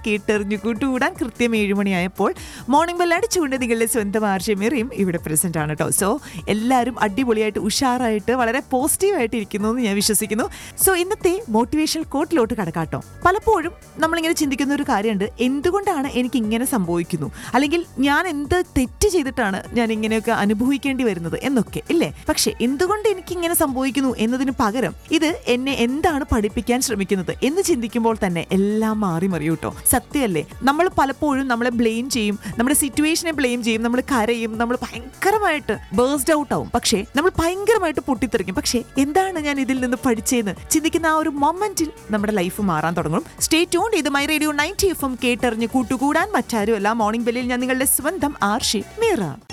കേട്ടെറിഞ്ഞു കൂട്ടുകൂടാൻ കൃത്യം ഏഴുമണിയായപ്പോൾ morning bell അടിച്ചുകൊണ്ട് നിങ്ങളുടെ സ്വന്തം ആർഷമേറിയും ഇവിടെ പ്രസന്റ് ആണ് കേട്ടോ സോ എല്ലാവരും അടിപൊളിയായിട്ട് ഉഷാറായിട്ട് വളരെ പോസിറ്റീവായിട്ട് ഇരിക്കുന്നു എന്ന് ഞാൻ വിശ്വസിക്കുന്നു സോ ഇന്നത്തെ മോട്ടിവേഷണൽ കോട്ടിലോട്ട് കടക്കാട്ടോ പലപ്പോഴും നമ്മളിങ്ങനെ ചിന്തിക്കുന്ന ഒരു കാര്യമുണ്ട് എന്തുകൊണ്ടാണ് എനിക്ക് ഇങ്ങനെ സംഭവിക്കുന്നു അല്ലെങ്കിൽ ഞാൻ എന്ത് തെറ്റ് ചെയ്തിട്ടാണ് ഞാൻ ഇങ്ങനെയൊക്കെ അനുഭവിക്കേണ്ടി വരുന്നത് എന്നൊക്കെ ഇല്ലേ പക്ഷെ എന്തുകൊണ്ട് എനിക്ക് ഇങ്ങനെ സംഭവിക്കുന്നു എന്നതിന് പകരം ഇത് എന്നെ എന്താണ് പഠിപ്പിക്കാൻ ശ്രമിക്കുന്നത് എന്ന് ചിന്തിക്കുമ്പോൾ തന്നെ എല്ലാം മാറി മറിയും കേട്ടോ സത്യമല്ലേ നമ്മൾ പലപ്പോഴും നമ്മളെ ബ്ലെയിം ചെയ്യും നമ്മുടെ സിറ്റുവേഷനെ ബ്ലെയിം ചെയ്യും നമ്മൾ കരയും നമ്മൾ ഭയങ്കരമായിട്ട് ബേഴ്സ്ഡ് ഔട്ട് ആവും പക്ഷേ നമ്മൾ ഭയങ്കരമായിട്ട് പൊട്ടിത്തെറിക്കും പക്ഷേ എന്താണ് ഞാൻ ഇതിൽ നിന്ന് പഠിച്ചതെന്ന് ചിന്തിക്കുന്ന ആ ഒരു മൊമെന്റിൽ നമ്മുടെ ലൈഫ് മാറാൻ തുടങ്ങും സ്റ്റേ ട്യൂൺ ഇത് my radio ninety F M കേട്ടറിഞ്ഞ് കൂട്ടുകൂടാൻ മറ്റാരും അല്ല മോർണിംഗ് ബെല്ലിൽ ഞാൻ നിങ്ങളുടെ സ്വന്തം ആർഷി മീറ